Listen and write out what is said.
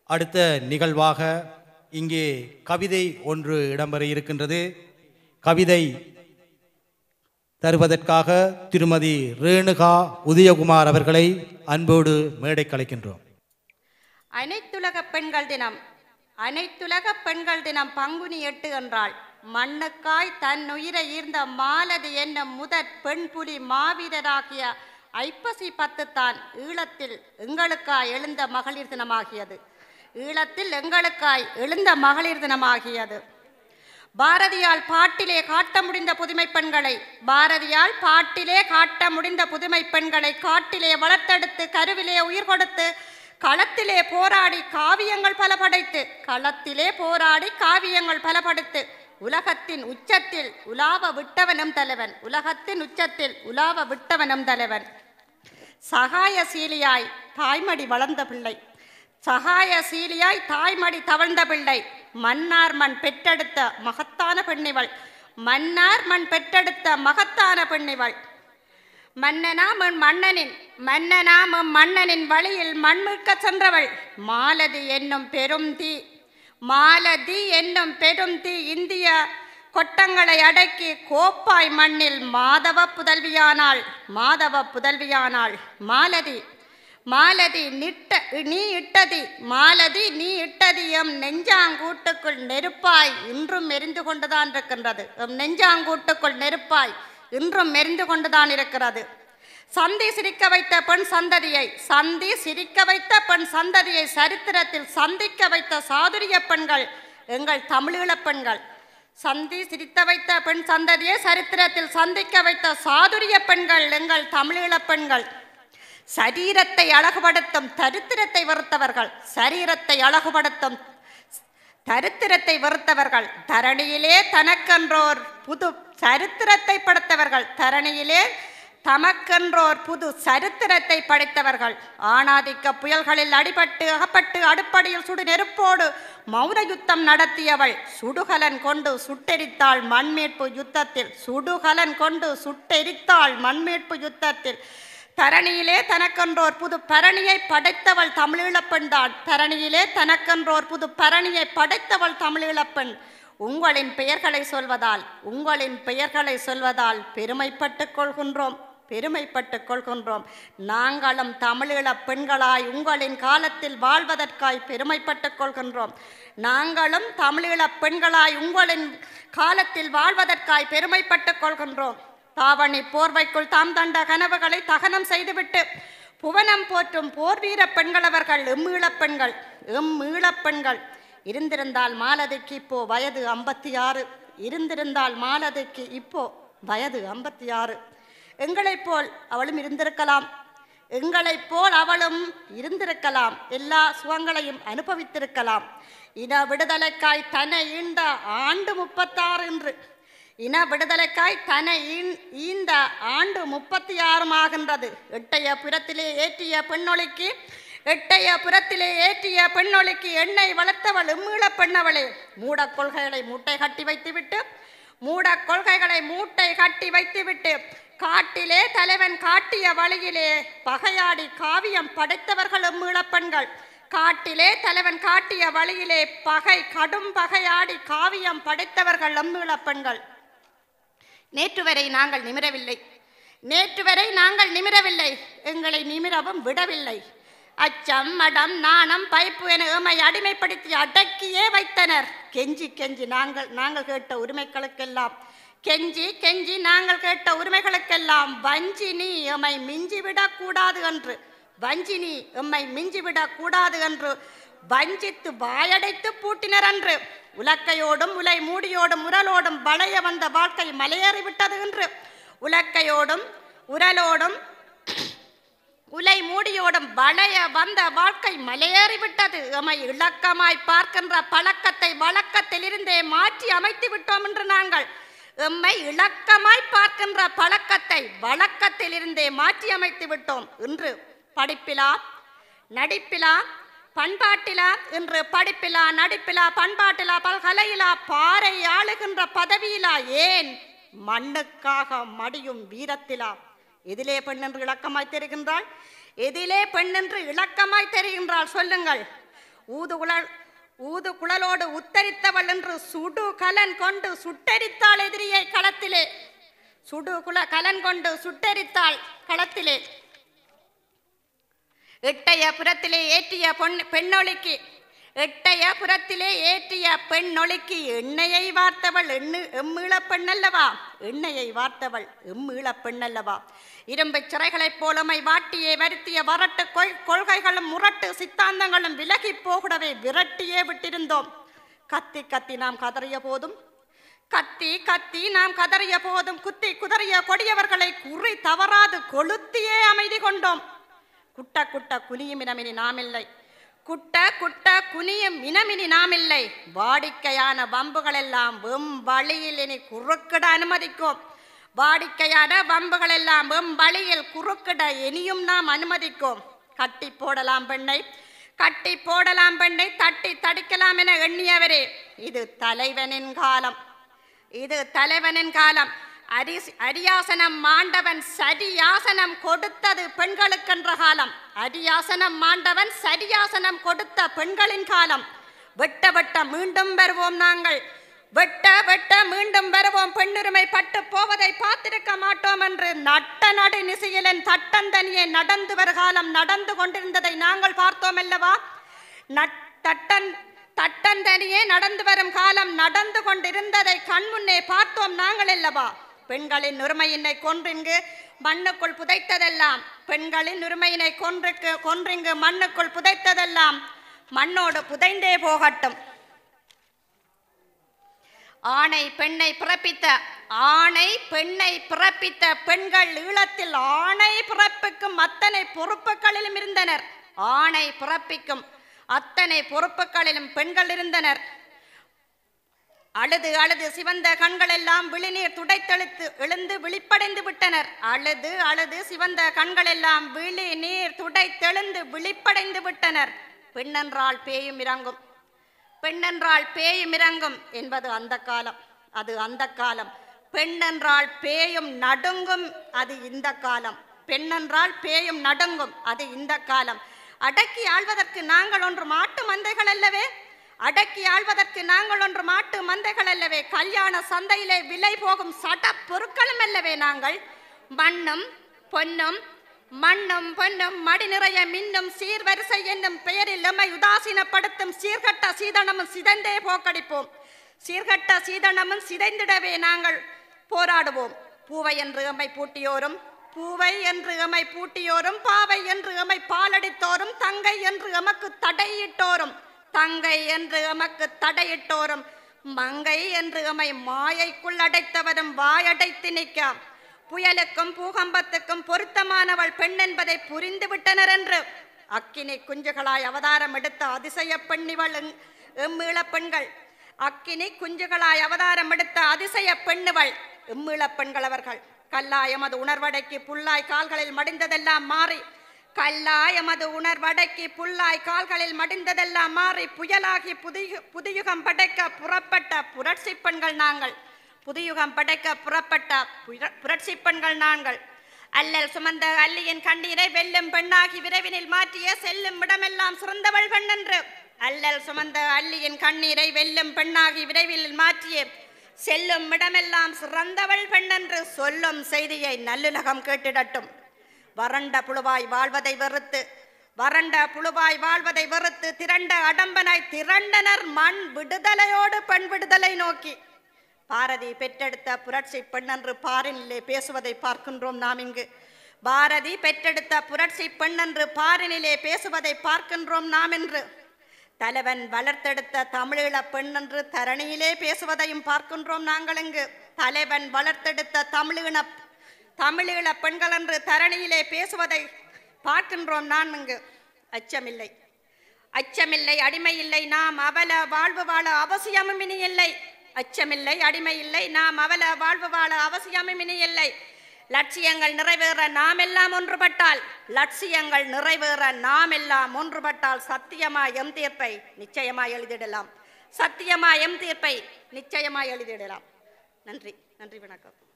அடுத்த நிகழ்வாக இங்கே கவிதை ஒன்று இடம்பெற இருக்கின்றது கவிதை தருவதற்காக திருமதி ரேணுகா உதயகுமார் அவர்களை அன்போடு மேடை கலைக்கின்றோம் அனைத்துலக பெண்கள் தினம் அனைத்துலக பெண்கள் தினம் பங்குனி எட்டு என்றாள் மண்ணுக்காய் தன் உயிரை ஈர்ந்த மாலதி என்னும் முதற் பெண் புலி மாவீரராகிய ஐப்பசி பத்து தான் ஈழத்தில் எங்களுக்காய் எழுந்த மகளிர் தினமாகியது ஈழத்தில் எங்களுக்காய் எழுந்த மகளிர் தினமாகியது பாரதியால் பாட்டிலே காட்ட முடிந்த புதுமை பெண்களை பாரதியால் பாட்டிலே காட்ட முடிந்த புதுமை பெண்களை காட்டிலே வளர்த்தெடுத்து கருவிலே உயிர் கொடுத்து களத்திலே போராடி காவியங்கள் பல படைத்து களத்திலே போராடி காவியங்கள் பல படைத்து உலகத்தின் உச்சத்தில் உலாவ விட்டவனும் தலைவன் உலகத்தின் உச்சத்தில் உலாவ விட்டவனும் தலைவன் சகாயசீலியாய் தாய்மடி வளர்ந்த பிள்ளை சகாயசீலியாய் தாய்மடி தவழ்ந்த பிள்ளை மன்னார் மண் பெற்றெடுத்த மகத்தான பெண்ணிவள் மன்னார் மண் பெற்றெடுத்த மகத்தான பெண்ணிவள் மன்னனாம் என் மன்னனின் மன்னனாம் எம் மன்னனின் வழியில் மண்மிழ்க்க சென்றவள் மாலதி என்னும் பெரும் தீ மாலதி என்னும் பெரும் தீ இந்திய கொட்டங்களை அடக்கி கோப்பாய் மண்ணில் மாதவ புதல்வியானாள் மாதவ புதல்வியானாள் மாலதி மாலதி நிட்ட நீ இட்டதி மாலதி நீ இட்டதி எம் நெஞ்சாங்கூட்டுக்குள் நெருப்பாய் இன்றும் எரிந்து கொண்டுதான் இருக்கின்றது எம் நெஞ்சாங்கூட்டுக்குள் நெருப்பாய் இன்றும் எரிந்து கொண்டுதான் இருக்கிறது சந்தி சிரிக்க வைத்த பெண் சந்ததியை சந்தி சிரிக்க வைத்த பெண் சந்ததியை சரித்திரத்தில் சந்திக்க வைத்த சாதுரிய பெண்கள் எங்கள் தமிழீழப் பெண்கள் சந்தி சிரித்த வைத்த பெண் சந்ததியை சரித்திரத்தில் சந்திக்க வைத்த சாதுரிய பெண்கள் எங்கள் தமிழீழப் பெண்கள் சரீரத்தை அழகுபடுத்தும் தரித்திரத்தை வெறுத்தவர்கள் சரீரத்தை அழகுபடுத்தும் தரித்திரத்தை வெறுத்தவர்கள் தரணியிலே தனக்கென்றோர் புது சரித்திரத்தை படைத்தவர்கள் தரணியிலே தமக்கென்றோர் புது சரித்திரத்தை படைத்தவர்கள் ஆணாதிக்க புயல்களில் அடிபட்டு அகப்பட்டு அடுப்படியில் சுடு நெருப்போடு மௌன யுத்தம் நடத்தியவள் சுடுகலன் கொண்டு சுட்டெரித்தாள் மண்மீட்பு யுத்தத்தில் சுடுகலன் கொண்டு சுட்டெரித்தாள் மண்மீட்பு யுத்தத்தில் தரணியிலே தனக்கென்றோர் புது பரணியை படைத்தவள் தமிழீழப்பெண் தான் தரணியிலே தனக்கென்றோர் புது பரணியை படைத்தவள் தமிழீழப்பெண் உங்களின் பெயர்களை சொல்வதால் உங்களின் பெயர்களை சொல்வதால் பெருமைப்பட்டுக் கொள்கின்றோம் பெருமைப்பட்டுக் கொள்கின்றோம் நாங்களும் தமிழீழ பெண்களாய் உங்களின் காலத்தில் வாழ்வதற்காய் பெருமைப்பட்டுக் கொள்கின்றோம் நாங்களும் தமிழீழ பெண்களாய் உங்களின் காலத்தில் வாழ்வதற்காய் பெருமைப்பட்டுக் கொள்கின்றோம் தாவணி போர்வைக்குள் தாம் தண்ட கனவுகளை தகனம் செய்துவிட்டு புவனம் போற்றும் போர் வீர பெண்கள் அவர்கள் எம்மீழப் பெண்கள் எம்மீழப் பெண்கள் இருந்திருந்தால் மாலதிக்கு இப்போ வயது ஐம்பத்தி ஆறு இருந்திருந்தால் மாலதிக்கு இப்போ வயது ஐம்பத்தி ஆறு எங்களைப் போல் அவளும் இருந்திருக்கலாம் எங்களைப் போல் அவளும் இருந்திருக்கலாம் எல்லா சுகங்களையும் அனுபவித்திருக்கலாம் இன விடுதலைக்காய் தன்னை ஈண்ட ஆண்டு முப்பத்தாறு என்று இன விடுதலைக்காய் தன்னை ஈன்- ஈந்த ஆண்டு முப்பத்தி ஆறுமாகின்றது எட்டைய புறத்திலே ஏற்றிய பெண்ணொழிக்கு எட்டைய புறத்திலே ஏற்றிய பெண்ணொழிக்கு எண்ணெய் வளர்த்தவள் இம்மீளப் பெண்ணவளே மூடக் கொள்கைகளை மூட்டை கட்டி வைத்துவிட்டு மூடக் கொள்கைகளை மூட்டை கட்டி வைத்துவிட்டு காட்டிலே தலைவன் காட்டிய வழியிலே பகையாடி காவியம் படைத்தவர்கள் இம்மீளப் பெண்கள் காட்டிலே தலைவன் காட்டிய வழியிலே பகை கடும் பகையாடி காவியம் படைத்தவர்கள் எம்மீளப் பெண்கள் நேற்று வரை நாங்கள் நிமிரவில்லை நேற்று வரை நாங்கள் நிமிரவில்லை எங்களை நிமிரவும் விடவில்லை அச்சம் மடம் நாணம் பைப்பு என எமை அடிமைப்படுத்தி அடக்கியே வைத்தனர் கெஞ்சி கெஞ்சி நாங்கள் நாங்கள் கேட்ட உரிமைகளுக்கெல்லாம் கெஞ்சி கெஞ்சி நாங்கள் கேட்ட உரிமைகளுக்கெல்லாம் வஞ்சி நீ எமை மிஞ்சிவிடக் கூடாது என்று வஞ்சி நீ எம்மை மிஞ்சிவிடக் கூடாது என்று வஞ்சித்து வாயடைத்து பூட்டினர் அன்று உலக்கையோடும் உலை மூடியோடும் உரலோடும் வளைய வந்த வாழ்க்கை மலையேறிவிட்டது என்று உலக்கையோடும் உரலோடும் உலை மூடியோடும் வளைய வந்த வாழ்க்கை மலையேறிவிட்டது எமை இலக்கமாய் பார்க்கின்ற பழக்கத்தை வழக்கத்திலிருந்தே மாற்றி அமைத்து விட்டோம் என்று நாங்கள் எம்மை இலக்கமாய் பார்க்கின்ற பழக்கத்தை வழக்கத்திலிருந்தே மாற்றி அமைத்து விட்டோம் இன்று படிப்பிலா நடிப்பிலா பண்பாட்டிலா இன்று படிப்பிலா நடிப்பிலா பண்பாட்டிலா பல்கலையிலா பாறை ஆளுகின்ற பதவியிலா ஏன் மண்ணுக்காக மடியும் வீரத்திலா எதிலே பெண் என்று இலக்கமாய் தெரிகின்றாள் எதிலே பெண் என்று இலக்கமாய் தெரிகின்றாள் சொல்லுங்கள் ஊதுகுழல் ஊது குழலோடு உத்தரித்தவள் என்று சுடு கலன் கொண்டு சுட்டெரித்தாள் எதிரியை களத்திலே சுடு குல கலன் கொண்டு சுட்டெரித்தாள் களத்திலே எட்டைய புறத்திலே ஏற்றிய பொன் பெண்ணொலிக்கு எட்டைய புறத்திலே ஏற்றிய பெண்ணொலிக்கு எண்ணெயை வார்த்தவள் எண்ணு எம்மீளப் பெண்ணல்லவா எண்ணெயை வார்த்தவள் எம்மீளப் பெண்ணல்லவா இரும்புச் சிறைகளைப் போலமை வாட்டியே வருத்திய வரட்டு கொள்- கொள்கைகளும் முரட்டு சித்தாந்தங்களும் விலகிப் போகவே விரட்டியே விட்டிருந்தோம் கத்தி கத்தி நாம் கதறிய போதும் கத்தி கத்தி நாம் கதறிய போதும் குத்தி குதறிய கொடியவர்களை குறி தவறாது கொளுத்தியே அமைதி கொண்டோம் குட்ட குட்ட குனியும் இனமினி நாமில்லை குட்ட குட்ட குனியும் இனமினி நாமில்லை வாடிக்கையான வம்புகளெல்லாம் வெம் வழியில் இனி குறுக்கிட அனுமதிக்கும் வாடிக்கையான வம்புகளெல்லாம் வெம் வழியில் குறுக்கிட இனியும் நாம் அனுமதிக்கும் கட்டி போடலாம் பெண்ணை கட்டி போடலாம் பெண்ணை தட்டி தடிக்கலாம் என எண்ணியவரே இது தலைவனின் காலம் இது தலைவனின் காலம் அரி அரியாசனம் மாண்டவன் சரியாசனம் கொடுத்தது பெண்களுக்கென்ற காலம் அரியாசனம் மாண்டவன் சரியாசனம் கொடுத்த பெண்களின் காலம் வெட்ட வெட்ட மீண்டும் வருவோம் நாங்கள் வெட்ட வெட்ட மீண்டும் வருவோம் பெண்ணுரிமை பட்டு போவதை பார்த்திருக்க மாட்டோம் என்று நட்ட நடு நிசையிலன் தட்டந்தனியே நடந்து வருகாலம் நடந்து கொண்டிருந்ததை நாங்கள் பார்த்தோம் அல்லவா நட்- தட்டன் தட்டந்தனியே நடந்து வரும் காலம் நடந்து கொண்டிருந்ததை கண்முன்னே பார்த்தோம் நாங்கள் அல்லவா பெண்களின் உரிமையினை கொன்றிங்கு மண்ணுக்குள் புதைத்ததெல்லாம் பெண்களின் உரிமையினை கொன்றுக்கு கொன்றிங்கு மண்ணுக்குள் புதைத்ததெல்லாம் மண்ணோடு புதைந்தே போகட்டும் ஆணை பெண்ணை பிறப்பித்த ஆணை பெண்ணை பிறப்பித்த பெண்கள் ஈழத்தில் ஆணை பிறப்பிக்கும் அத்தனை பொறுப்புகளிலும் இருந்தனர் ஆணை பிறப்பிக்கும் அத்தனை பொறுப்புகளிலும் பெண்கள் இருந்தனர் அழுது அழுது சிவந்த கண்கள் எல்லாம் விழிநீர் துடைத்தெழுத்து எழுந்து விழிப்படைந்து விட்டனர் அழுது அழுது சிவந்த கண்கள் எல்லாம் விழி நீர் துடைத்தெழுந்து விழிப்படைந்து விட்டனர் பெண்ணென்றால் பேயும் இறங்கும் பெண்ணென்றால் பேயும் இறங்கும் என்பது அந்த காலம் அது அந்த காலம் பெண்ணென்றால் பேயும் நடுங்கும் அது இந்த காலம் பெண்ணென்றால் பேயும் நடுங்கும் அது இந்த காலம் அடக்கி ஆள்வதற்கு நாங்கள் ஒன்று மாட்டு மந்தைகள் அல்லவே அடக்கி ஆள்வதற்கு நாங்கள் ஒன்று மாட்டு மந்தைகள் அல்லவே கல்யாண சந்தையிலே விலை போகும் சட பொருட்களும் அல்லவே நாங்கள் மண்ணும் பொன்னும் மண்ணும் பொன்னும் மடி நிறைய மின்னும் சீர்வரிசை என்னும் பெயரில் எம்மை உதாசீனப்படுத்தும் சீர்கட்ட சீதனமும் சிதைந்தே போக்கடிப்போம் சீர்கட்ட சீதனமும் சிதைந்திடவே நாங்கள் போராடுவோம் பூவை என்று எம்மை பூட்டியோரும் பூவை என்று எமை பூட்டியோரும் பாவை என்று எமை பாலடித்தோரும் தங்கை என்று எமக்கு தடையிட்டோரும் தங்கை என்று எமக்கு தடையிட்டோரும் மங்கை என்று எமை மாயைக்குள் அடைத்தவரும் வாயடைத்து நிற்க புயலுக்கும் பூகம்பத்துக்கும் பொருத்தமானவள் பெண் என்பதை புரிந்து விட்டனர் என்று அக்கினி குஞ்சுகளாய் அவதாரம் எடுத்த அதிசய பெண்ணிவள் எங்- எம்மீளப் பெண்கள் அக்கினி குஞ்சுகளாய் அவதாரம் எடுத்த அதிசய பெண்ணுவள் எம்மீளப் பெண்கள் அவர்கள் கல்லாய் எமது உணர்வடைக்கு புல்லாய் கால்களில் மடிந்ததெல்லாம் மாறி கல்லாய் எமது உணர்வடைக்கு புல்லாய் கால்களில் மடிந்ததெல்லாம் மாறி புயலாகி புதிய புதியுகம் படைக்க புறப்பட்ட புரட்சி பெண்கள் நாங்கள் புதியுகம் படைக்க புறப்பட்ட புர- புரட்சி பெண்கள் நாங்கள் அல்லல் சுமந்த அல்லியின் கண்ணீரை வெல்லும் பெண்ணாகி விரைவினில் மாற்றிய செல்லும் இடமெல்லாம் சிறந்தவள் பெண் என்று அல்லல் சுமந்த அல்லியின் கண்ணீரை வெல்லும் பெண்ணாகி விரைவில் மாற்றிய செல்லும் இடமெல்லாம் சிறந்தவள் பெண் என்று சொல்லும் செய்தியை நல்லுலகம் கேட்டிடட்டும் வறண்ட புழுவாய் வாழ்வதை வெறுத்து வறண்ட புழுவாய் வாழ்வதை வெறுத்து திரண்ட அடம்பனாய் திரண்டனர் மண் விடுதலையோடு பெண் விடுதலை நோக்கி பாரதி பெற்றெடுத்த புரட்சி பெண்ணென்று பாரினிலே பேசுவதை பார்க்கின்றோம் நாம் இங்கு பாரதி பெற்றெடுத்த புரட்சி பெண்ணென்று பாரினிலே பேசுவதை பார்க்கின்றோம் நாம் என்று தலைவன் வளர்த்தெடுத்த தமிழீழ பெண்ணென்று தரணியிலே பேசுவதையும் பார்க்கின்றோம் நாங்கள் இங்கு தலைவன் வளர்த்தெடுத்த தமிழீழ தமிழீழ பெண்கள் என்று தரணியிலே பேசுவதை பார்க்கின்றோம் நான் இங்கு அச்சமில்லை அச்சமில்லை அடிமை இல்லை நாம் அவல வாழ்வு வாழ அவசியமும் இனி இல்லை அச்சமில்லை அடிமை இல்லை நாம் அவல வாழ்வு வாழ அவசியமும் இனி இல்லை லட்சியங்கள் நிறைவேற நாம் எல்லாம் ஒன்றுபட்டால் லட்சியங்கள் நிறைவேற நாம் எல்லாம் ஒன்றுபட்டால் சத்தியமா எம் தீர்ப்பை நிச்சயமாய் எழுதிடலாம் சத்தியமா எம் தீர்ப்பை நிச்சயமாய் எழுதிடலாம் நன்றி நன்றி வணக்கம்